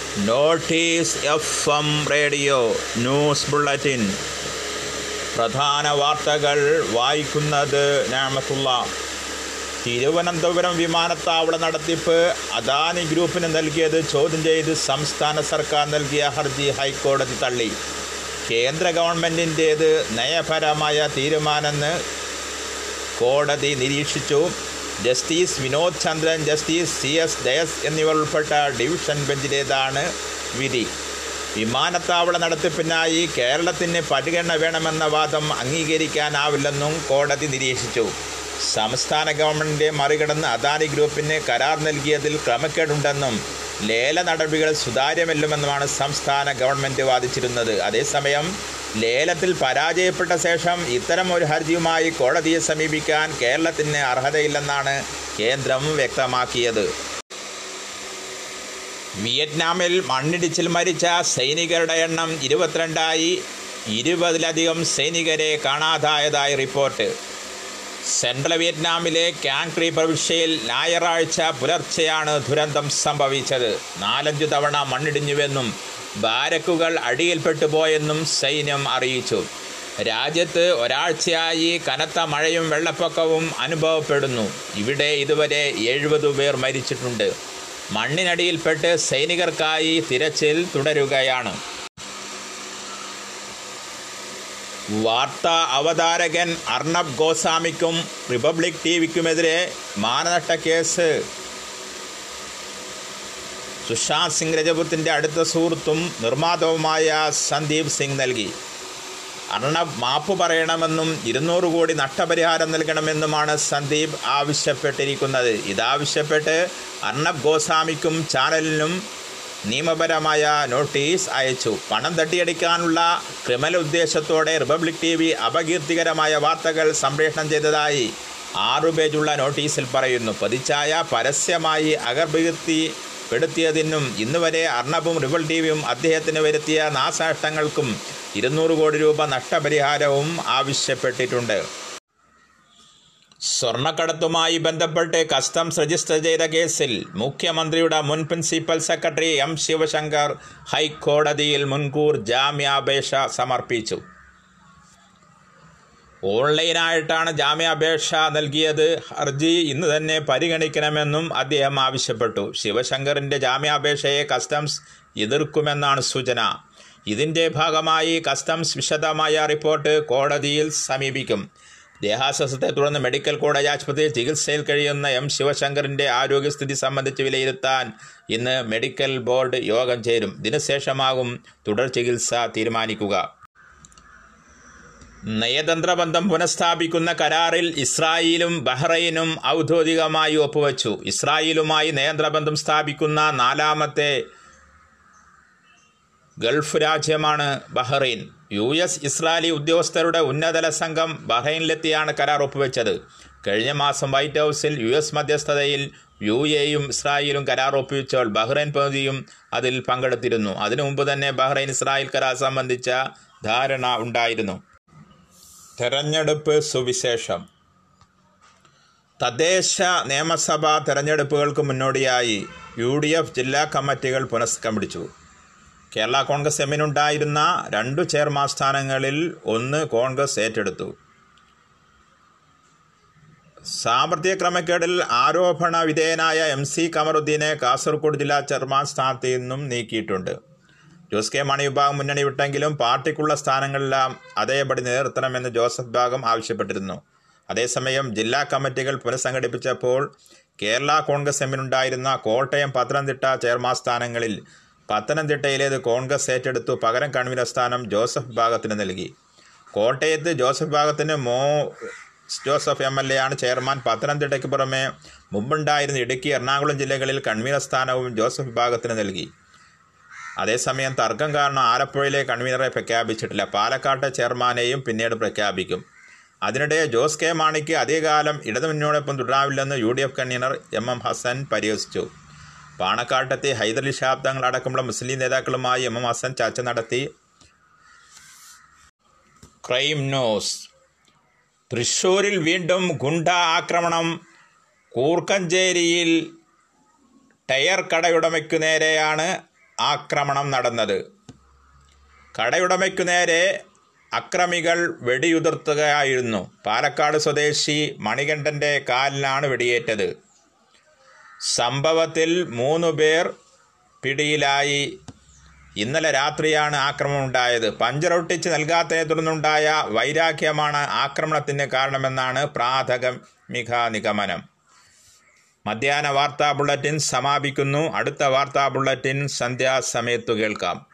notice F M radio news bulletin പ്രധാന വാർത്തകൾ വായിക്കുന്നത് ഞാമത്തുള്ള തിരുവനന്തപുരം വിമാനത്താവള നടത്തിപ്പ് അദാനി ഗ്രൂപ്പിന് നൽകിയത് ചോദ്യം ചെയ്ത് സംസ്ഥാന സർക്കാർ നൽകിയ ഹർജി ഹൈക്കോടതി തള്ളി കേന്ദ്ര ഗവൺമെൻറ്റിൻ്റേത് നയപരമായ തീരുമാനമെന്ന് കോടതി നിരീക്ഷിച്ചു justice Vinod Chandran justice C S Jayas എന്നിവർ ഉൾപ്പെട്ട ഡിവിഷൻ ബെഞ്ചിലേതാണ് വിധി വിമാനത്താവള നടത്തിപ്പിനായി കേരളത്തിന് പരിഗണന വേണമെന്ന വാദം അംഗീകരിക്കാനാവില്ലെന്നും കോടതി നിരീക്ഷിച്ചു സംസ്ഥാന ഗവൺമെൻറ്റിൻ്റെ മറികടന്ന് അദാനി ഗ്രൂപ്പിന് കരാർ നൽകിയതിൽ ക്രമക്കേടുണ്ടെന്നും ലേല നടപടികൾ സുതാര്യമല്ലെന്നുമാണ് സംസ്ഥാന ഗവൺമെൻറ് വാദിച്ചിരുന്നത് അതേസമയം ലേലത്തിൽ പരാജയപ്പെട്ട ശേഷം ഇത്തരം ഒരു ഹർജിയുമായി കോടതിയെ സമീപിക്കാൻ കേരളത്തിന് അർഹതയില്ലെന്നാണ് കേന്ദ്രം വ്യക്തമാക്കിയത് വിയറ്റ്നാമിൽ മണ്ണിടിച്ചിൽ മരിച്ച സൈനികരുടെ എണ്ണം ഇരുപത്തിരണ്ടായി ഇരുപതിലധികം സൈനികരെ കാണാതായതായി റിപ്പോർട്ട് സെൻട്രൽ വിയറ്റ്നാമിലെ കാങ്ക്രി പ്രവിശ്യയിൽ ഞായറാഴ്ച പുലർച്ചെയാണ് ദുരന്തം സംഭവിച്ചത് നാലഞ്ചു തവണ മണ്ണിടിഞ്ഞുവെന്നും ബാരക്കുകൾ അടിയിൽപ്പെട്ടു പോയെന്നും സൈന്യം അറിയിച്ചു രാജ്യത്ത് ഒരാഴ്ചയായി കനത്ത മഴയും വെള്ളപ്പൊക്കവും അനുഭവപ്പെടുന്നു ഇവിടെ ഇതുവരെ എഴുപത് പേർ മരിച്ചിട്ടുണ്ട് മണ്ണിനടിയിൽപ്പെട്ട് സൈനികർക്കായി തിരച്ചിൽ തുടരുകയാണ് വാർത്താ അവതാരകൻ അർണബ് ഗോസ്വാമിക്കും റിപ്പബ്ലിക് ടി വിക്കുമെതിരെ മാനനഷ്ട കേസ് സുശാന്ത് സിംഗ് രജപുത്തിൻ്റെ അടുത്ത സുഹൃത്തും നിർമ്മാതാവുമായ സന്ദീപ് സിംഗ് നൽകി അർണബ് മാപ്പ് പറയണമെന്നും ഇരുന്നൂറ് കോടി നഷ്ടപരിഹാരം നൽകണമെന്നുമാണ് സന്ദീപ് ആവശ്യപ്പെട്ടിരിക്കുന്നത് ഇതാവശ്യപ്പെട്ട് അർണബ് ഗോസ്വാമിക്കും ചാനലിനും നിയമപരമായ നോട്ടീസ് അയച്ചു പണം തട്ടിയടിക്കാനുള്ള ക്രിമിനൽ ഉദ്ദേശത്തോടെ റിപ്പബ്ലിക് ടി വി അപകീർത്തികരമായ വാർത്തകൾ സംപ്രേഷണം ചെയ്തതായി ആറു പേജുള്ള നോട്ടീസിൽ പറയുന്നു പതിച്ചായ പരസ്യമായി അകർപകീർത്തി പെടുത്തിയതിനും ഇന്നുവരെ അർണബും റിബൽ ടി വിയും അദ്ദേഹത്തിന് വരുത്തിയ നാശനഷ്ടങ്ങൾക്കും ഇരുന്നൂറ് കോടി രൂപ നഷ്ടപരിഹാരവും ആവശ്യപ്പെട്ടിട്ടുണ്ട് സ്വർണ്ണക്കടത്തുമായി ബന്ധപ്പെട്ട് കസ്റ്റംസ് രജിസ്റ്റർ ചെയ്ത കേസിൽ മുഖ്യമന്ത്രിയുടെ മുൻ പ്രിൻസിപ്പൽ സെക്രട്ടറി എം ശിവശങ്കർ ഹൈക്കോടതിയിൽ മുൻകൂർ ജാമ്യാപേക്ഷ സമർപ്പിച്ചു ഓൺലൈനായിട്ടാണ് ജാമ്യാപേക്ഷ നൽകിയത് ഹർജി ഇന്ന് തന്നെ പരിഗണിക്കണമെന്നും അദ്ദേഹം ആവശ്യപ്പെട്ടു ശിവശങ്കറിൻ്റെ ജാമ്യാപേക്ഷയെ കസ്റ്റംസ് എതിർക്കുമെന്നാണ് സൂചന ഇതിൻ്റെ ഭാഗമായി കസ്റ്റംസ് വിശദമായ റിപ്പോർട്ട് കോടതിയിൽ സമീപിക്കും ദേഹാസ്വസ്ഥത്തെ തുടർന്ന് മെഡിക്കൽ കോളേജ് ആശുപത്രിയിൽ ചികിത്സയിൽ കഴിയുന്ന എം ശിവശങ്കറിൻ്റെ ആരോഗ്യസ്ഥിതി സംബന്ധിച്ച് വിലയിരുത്താൻ ഇന്ന് മെഡിക്കൽ ബോർഡ് യോഗം ചേരും ഇതിനുശേഷമാകും തുടർ ചികിത്സ തീരുമാനിക്കുക നയതന്ത്ര ബന്ധം പുനഃസ്ഥാപിക്കുന്ന കരാറിൽ ഇസ്രായേലും ബഹ്റൈനും ഔദ്യോഗികമായി ഒപ്പുവച്ചു ഇസ്രായേലുമായി നയതന്ത്രബന്ധം സ്ഥാപിക്കുന്ന നാലാമത്തെ ഗൾഫ് രാജ്യമാണ് ബഹ്റൈൻ യു എസ് ഇസ്രായേലി ഉദ്യോഗസ്ഥരുടെ ഉന്നതല സംഘം ബഹ്റൈനിലെത്തിയാണ് കരാർ ഒപ്പുവെച്ചത് കഴിഞ്ഞ മാസം വൈറ്റ് ഹൗസിൽ യു എസ് മധ്യസ്ഥതയിൽ യു എയും ഇസ്രായേലും കരാർ ഒപ്പുവെച്ചപ്പോൾ ബഹ്റൈൻ പ്രതിയും അതിൽ പങ്കെടുത്തിരുന്നു അതിനു മുമ്പ് തന്നെ ബഹ്റൈൻ ഇസ്രായേൽ കരാർ സംബന്ധിച്ച ധാരണ ഉണ്ടായിരുന്നു തെരഞ്ഞെടുപ്പ് സുവിശേഷം തദ്ദേശ നിയമസഭാ തെരഞ്ഞെടുപ്പുകൾക്ക് മുന്നോടിയായി യു ഡി എഫ് ജില്ലാ കമ്മിറ്റികൾ പുനഃസംഘടിച്ചു കേരള കോൺഗ്രസ് എമ്മിനുണ്ടായിരുന്ന രണ്ടു ചെയർമാൻ സ്ഥാനങ്ങളിൽ ഒന്ന് കോൺഗ്രസ് ഏറ്റെടുത്തു സാമ്പത്തിക ക്രമക്കേടിൽ ആരോപണ വിധേയനായ എം സി കമറുദ്ദീനെ കാസർഗോഡ് ജില്ലാ ചെയർമാൻ സ്ഥാനത്ത് നിന്നും നീക്കിയിട്ടുണ്ട് ജോസ് കെ മാണി വിഭാഗം മുന്നണി വിട്ടെങ്കിലും പാർട്ടിക്കുള്ള സ്ഥാനങ്ങളെല്ലാം അതേപടി നിലനിർത്തണമെന്ന് ജോസഫ് വിഭാഗം ആവശ്യപ്പെട്ടിരുന്നു അതേസമയം ജില്ലാ കമ്മിറ്റികൾ പുനഃസംഘടിപ്പിച്ചപ്പോൾ കേരള കോൺഗ്രസ് എമ്മിനുണ്ടായിരുന്ന കോട്ടയം പത്തനംതിട്ട ചെയർമാൻ സ്ഥാനങ്ങളിൽ പത്തനംതിട്ടയിലേത് കോൺഗ്രസ് ഏറ്റെടുത്തു പകരം കൺവീനർ സ്ഥാനം ജോസഫ് വിഭാഗത്തിന് നൽകി കോട്ടയത്ത് ജോസഫ് വിഭാഗത്തിന് മോ ജോസഫ് എം എൽ എ ആണ് ചെയർമാൻ പത്തനംതിട്ടയ്ക്ക് പുറമെ മുമ്പുണ്ടായിരുന്ന ഇടുക്കി എറണാകുളം ജില്ലകളിൽ കൺവീനർ സ്ഥാനവും ജോസഫ് വിഭാഗത്തിന് നൽകി അതേസമയം തർക്കം കാരണം ആലപ്പുഴയിലെ കൺവീനറെ പ്രഖ്യാപിച്ചിട്ടില്ല പാലക്കാട്ടെ ചെയർമാനെയും പിന്നീട് പ്രഖ്യാപിക്കും അതിനിടെ ജോസ് കെ മാണിക്ക് അധികകാലം ഇടതുമുന്നണിയോടൊപ്പം തുടരാവില്ലെന്ന് U D F convener M M Hassan പരിഹസിച്ചു പാണക്കാട്ടെത്തി ഹൈദരലി ഷാബ് തങ്ങൾ അടക്കമുള്ള മുസ്ലിം നേതാക്കളുമായി എം എം ഹസൻ ചർച്ച നടത്തി ക്രൈം ന്യൂസ് തൃശൂരിൽ വീണ്ടും ഗുണ്ട ആക്രമണം കൂർക്കഞ്ചേരിയിൽ ടയർ കടയുടമയ്ക്കു നേരെയാണ് ആക്രമണം നടന്നത് കടയുടമയ്ക്കു നേരെ അക്രമികൾ വെടിയുതിർത്തുകയായിരുന്നു പാലക്കാട് സ്വദേശി മണികണ്ഠൻ്റെ കാലിനാണ് വെടിയേറ്റത് സംഭവത്തിൽ മൂന്ന് പേർ പിടിയിലായി ഇന്നലെ രാത്രിയാണ് ആക്രമണം ഉണ്ടായത് പഞ്ചറൊട്ടിച്ച് നൽകാത്തതിനെ തുടർന്നുണ്ടായ വൈരാഗ്യമാണ് ആക്രമണത്തിന് കാരണമെന്നാണ് പ്രാഥമിക നിഗമനം മധ്യാഹ്ന വാർത്താ ബുള്ളറ്റിൻ സമാപിക്കുന്നു അടുത്ത വാർത്താ ബുള്ളറ്റിൻ സന്ധ്യാസമയത്തു കേൾക്കാം